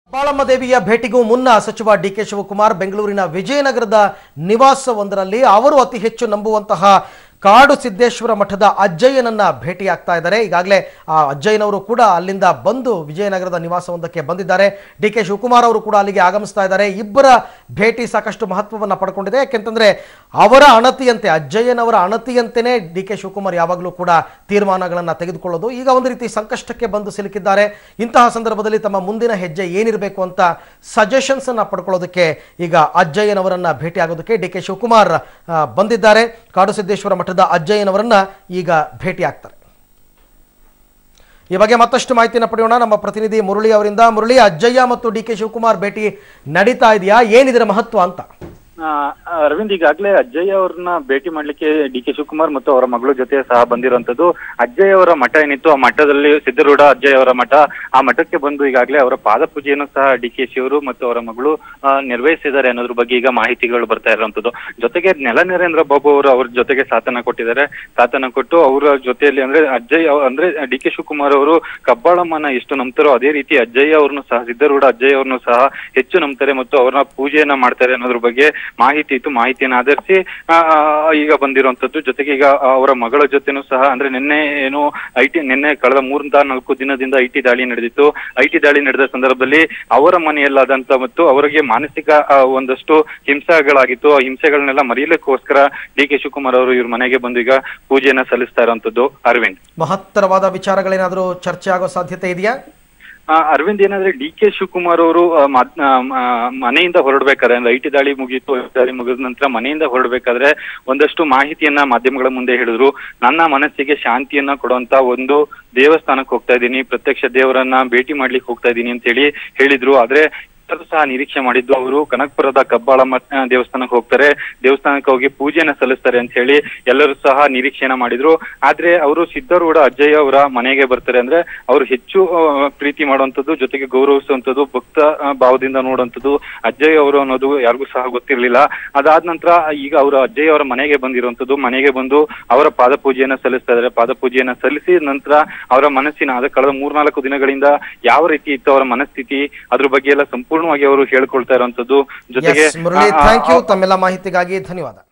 ಬಾಳಮ್ಮ ದೇವಿಯ ಭೇಟಿಗೂ ಮುನ್ನ ಸಚಿವ ಡಿ ಕೆ ಶಿವಕುಮಾರ್ ಬೆಂಗಳೂರಿನ ವಿಜಯನಗರದ ನಿವಾಸವೊಂದರಲ್ಲಿ ಅವರು ಅತಿ ಹೆಚ್ಚು ನಂಬುವಂತಹ ಕಾಡು ಸಿದ್ದೇಶ್ವರ ಮಠದ ಅಜ್ಜಯ್ಯನನ್ನ ಭೇಟಿಯಾಗ್ತಾ ಇದ್ದಾರೆ ಈಗಾಗಲೇ ಆ ಅಜ್ಜಯ್ಯನವರು ಕೂಡ ಅಲ್ಲಿಂದ ಬಂದು ವಿಜಯನಗರದ ನಿವಾಸವೊಂದಕ್ಕೆ ಬಂದಿದ್ದಾರೆ ಡಿ ಕೆ ಶಿವಕುಮಾರ್ ಅವರು ಕೂಡ ಅಲ್ಲಿಗೆ ಆಗಮಿಸ್ತಾ ಇದ್ದಾರೆ ಇಬ್ಬರ ಭೇಟಿ ಸಾಕಷ್ಟು ಮಹತ್ವವನ್ನು ಪಡ್ಕೊಂಡಿದೆ ಯಾಕೆಂತಂದ್ರೆ ಅವರ ಅಣತಿಯಂತೆ ಅಜ್ಜಯ್ಯನವರ ಅಣತಿಯಂತೆಯೇ ಡಿ ಕೆ ಶಿವಕುಮಾರ್ ಯಾವಾಗಲೂ ಕೂಡ ತೀರ್ಮಾನಗಳನ್ನು ತೆಗೆದುಕೊಳ್ಳೋದು ಈಗ ಒಂದು ರೀತಿ ಸಂಕಷ್ಟಕ್ಕೆ ಬಂದು ಸಿಲುಕಿದ್ದಾರೆ ಇಂತಹ ಸಂದರ್ಭದಲ್ಲಿ ತಮ್ಮ ಮುಂದಿನ ಹೆಜ್ಜೆ ಏನಿರಬೇಕು ಅಂತ ಸಜೆಷನ್ಸ್ ಅನ್ನ ಪಡ್ಕೊಳ್ಳೋದಕ್ಕೆ ಈಗ ಅಜ್ಜಯ್ಯನವರನ್ನ ಭೇಟಿ ಆಗೋದಕ್ಕೆ ಡಿ ಕೆ ಶಿವಕುಮಾರ್ ಆ, ಬಂದಿದ್ದಾರೆ ಕಾಡು ಸಿದ್ದೇಶ್ವರ ಮಠದ ಅಜ್ಜಯ್ಯನವರನ್ನ ಈಗ ಭೇಟಿ ಆಗ್ತಾರೆ ಈ ಬಗ್ಗೆ ಮತ್ತಷ್ಟು ಮಾಹಿತಿಯನ್ನು ಪಡೆಯೋಣ ನಮ್ಮ ಪ್ರತಿನಿಧಿ ಮುರಳಿ ಅವರಿಂದ ಮುರಳಿ ಅಜ್ಜಯ್ಯ ಮತ್ತು ಡಿ ಕೆ ಶಿವಕುಮಾರ್ ಭೇಟಿ ನಡೀತಾ ಇದೆಯಾ ಏನಿದರ ಮಹತ್ವ ಅಂತ ಆ, ಅರವಿಂದ್ ಈಗಾಗಲೇ ಅಜ್ಜಯ್ಯ ಅವ್ರನ್ನ ಭೇಟಿ ಮಾಡ್ಲಿಕ್ಕೆ ಡಿ ಕೆ ಶಿವಕುಮಾರ್ ಮತ್ತು ಅವರ ಮಗಳ ಜೊತೆ ಸಹ ಬಂದಿರುವಂತದ್ದು ಅಜ್ಜಯ್ಯ ಅವರ ಮಠ ಏನಿತ್ತು ಆ ಮಠದಲ್ಲಿ ಸಿದ್ದರೂಢ ಅಜ್ಜಯ್ಯ ಅವರ ಮಠ ಆ ಮಠಕ್ಕೆ ಬಂದು ಈಗಾಗಲೇ ಅವರ ಪಾದ ಪೂಜೆಯನ್ನು ಸಹ ಡಿ ಕೆ ಶಿ ಅವರು ಮತ್ತು ಅವರ ಮಗಳು ಆ, ನಿರ್ವಹಿಸಿದ್ದಾರೆ ಅನ್ನೋದ್ರ ಬಗ್ಗೆ ಈಗ ಮಾಹಿತಿಗಳು ಬರ್ತಾ ಇರುವಂತದ್ದು ಜೊತೆಗೆ ನೆಲ ನರೇಂದ್ರ ಬಾಬು ಅವರು ಅವ್ರ ಜೊತೆಗೆ ಸಾಥನ ಕೊಟ್ಟಿದ್ದಾರೆ ಸಾಥನ ಕೊಟ್ಟು ಅವರ ಜೊತೆಯಲ್ಲಿ ಅಂದ್ರೆ ಅಜ್ಜಯ್ಯ ಅವ್- ಅಂದ್ರೆ ಡಿ ಕೆ ಶಿವಕುಮಾರ್ ಅವರು ಕಬ್ಬಾಳಮ್ಮನ ಎಷ್ಟು ನಂಬ್ತಾರೋ ಅದೇ ರೀತಿ ಅಜ್ಜಯ್ಯ ಅವ್ರನ್ನು ಸಹ ಸಿದ್ದರೂಢ ಅಜ್ಜಯ್ಯ ಅವ್ರನ್ನು ಸಹ ಹೆಚ್ಚು ನಂಬ್ತಾರೆ ಮತ್ತು ಅವ್ರನ್ನ ಪೂಜೆಯನ್ನ ಮಾಡ್ತಾರೆ ಅನ್ನೋದ್ರ ಬಗ್ಗೆ ಮಾಹಿತಿ ಇತ್ತು ಮಾಹಿತಿಯನ್ನು ಆಧರಿಸಿ ಆ, ಆ, ಈಗ ಬಂದಿರುವಂತದ್ದು ಜೊತೆಗೆ ಈಗ ಅವರ ಮಗಳ ಜೊತೆನೂ ಸಹ ಅಂದ್ರೆ ನಿನ್ನೆ ಏನು ಐ ಟಿ ನಿನ್ನೆ ಕಳೆದ ಮೂರಿಂದ ನಾಲ್ಕು ದಿನದಿಂದ ಐ ಟಿ ದಾಳಿ ನಡೆದಿತ್ತು ಐ ಟಿ ದಾಳಿ ನಡೆದ ಸಂದರ್ಭದಲ್ಲಿ ಅವರ ಮನೆಯಲ್ಲಾದಂತ ಮತ್ತು ಅವರಿಗೆ ಮಾನಸಿಕ ಆ, ಒಂದಷ್ಟು ಹಿಂಸೆಗಳಾಗಿತ್ತು ಆ ಹಿಂಸೆಗಳನ್ನೆಲ್ಲ ಮರೆಯಲಿಕ್ಕೋಸ್ಕರ ಡಿ ಕೆ ಶಿವಕುಮಾರ್ ಅವರು ಇವ್ರ ಮನೆಗೆ ಬಂದು ಈಗ ಪೂಜೆಯನ್ನ ಸಲ್ಲಿಸ್ತಾ ಇರುವಂತದ್ದು ಅರವಿಂದ್ ಮಹತ್ತರವಾದ ವಿಚಾರಗಳೇನಾದರೂ ಚರ್ಚೆ ಆಗೋ ಸಾಧ್ಯತೆ ಇದೆಯಾ ಆ, ಅರವಿಂದ್ ಏನಂದ್ರೆ ಡಿ ಕೆ ಶಿವಕುಮಾರ್ ಅವರು ಆ, ಮದ್- ಆ, ಮ- ಮನೆಯಿಂದ ಹೊರಡ್ಬೇಕಾದ್ರೆ ಅಂದ್ರೆ ಐಟಿ ದಾಳಿ ಮುಗೀತು ಐಟಿ ದಾಳಿ ಮುಗಿದ ನಂತರ ಮನೆಯಿಂದ ಹೊರಡ್ಬೇಕಾದ್ರೆ ಒಂದಷ್ಟು ಮಾಹಿತಿಯನ್ನ ಮಾಧ್ಯಮಗಳ ಮುಂದೆ ಹೇಳಿದ್ರು ನನ್ನ ಮನಸ್ಸಿಗೆ ಶಾಂತಿಯನ್ನ ಕೊಡುವಂತ ಒಂದು ದೇವಸ್ಥಾನಕ್ಕೆ ಹೋಗ್ತಾ ಇದ್ದೀನಿ ಪ್ರತ್ಯಕ್ಷ ದೇವರನ್ನ ಭೇಟಿ ಮಾಡ್ಲಿಕ್ಕೆ ಹೋಗ್ತಾ ಇದ್ದೀನಿ ಅಂತ ಹೇಳಿ ಹೇಳಿದ್ರು ಆದ್ರೆ ಎಲ್ಲರೂ ಸಹ ನಿರೀಕ್ಷೆ ಮಾಡಿದ್ದು ಅವರು ಕನಕಪುರದ ಕಬ್ಬಾಳಮ್ಮ ಆ, ದೇವಸ್ಥಾನಕ್ಕೆ ಹೋಗ್ತಾರೆ ದೇವಸ್ಥಾನಕ್ಕೆ ಹೋಗಿ ಪೂಜೆನ ಸಲ್ಲಿಸ್ತಾರೆ ಅಂತ ಹೇಳಿ ಎಲ್ಲರೂ ಸಹ ನಿರೀಕ್ಷೆನ ಮಾಡಿದ್ರು ಆದ್ರೆ ಅವರು ಸಿದ್ದರೂಢ ಅಜ್ಜಯ್ಯ ಅವರ ಮನೆಗೆ ಬರ್ತಾರೆ ಅಂದ್ರೆ ಅವರು ಹೆಚ್ಚು ಆ, ಪ್ರೀತಿ ಮಾಡುವಂತದ್ದು ಜೊತೆಗೆ ಗೌರವಿಸುವಂತದ್ದು ಭಕ್ತ ಆ, ಭಾವದಿಂದ ನೋಡುವಂತದ್ದು ಅಜ್ಜಯ್ಯ ಅವರು ಅನ್ನೋದು ಯಾರಿಗೂ ಸಹ ಗೊತ್ತಿರ್ಲಿಲ್ಲ ಅದಾದ ನಂತರ ಈಗ ಅವರು ಅಜ್ಜಯ್ಯ ಅವರ ಮನೆಗೆ ಬಂದಿರುವಂತದ್ದು ಮನೆಗೆ ಬಂದು ಅವರ ಪಾದ ಪೂಜೆಯನ್ನ ಸಲ್ಲಿಸ್ತಾ ಇದ್ದಾರೆ ಪಾದ ಪೂಜೆಯನ್ನ ಸಲ್ಲಿಸಿದ ನಂತರ ಅವರ ಮನಸ್ಸಿನ ಅದ ಕಳೆದ ಮೂರ್ನಾಲ್ಕು ದಿನಗಳಿಂದ ಯಾವ ರೀತಿ ಇತ್ತು ಅವರ ಮನಸ್ಥಿತಿ ಅದ್ರ ಬಗ್ಗೆ ಎಲ್ಲ ಸಂಪೂರ್ಣವಾಗಿ ಅವರು ಹೇಳ್ಕೊಳ್ತಾ ಇರುವಂತದ್ದು ಜೊತೆಗೆ ಎಸ್ ಮುರಳಿ ಆ- ಆ- ಥ್ಯಾಂಕ್ ಯು ತಮ್ಮೆಲ್ಲ ಮಾಹಿತಿಗಾಗಿ ಧನ್ಯವಾದ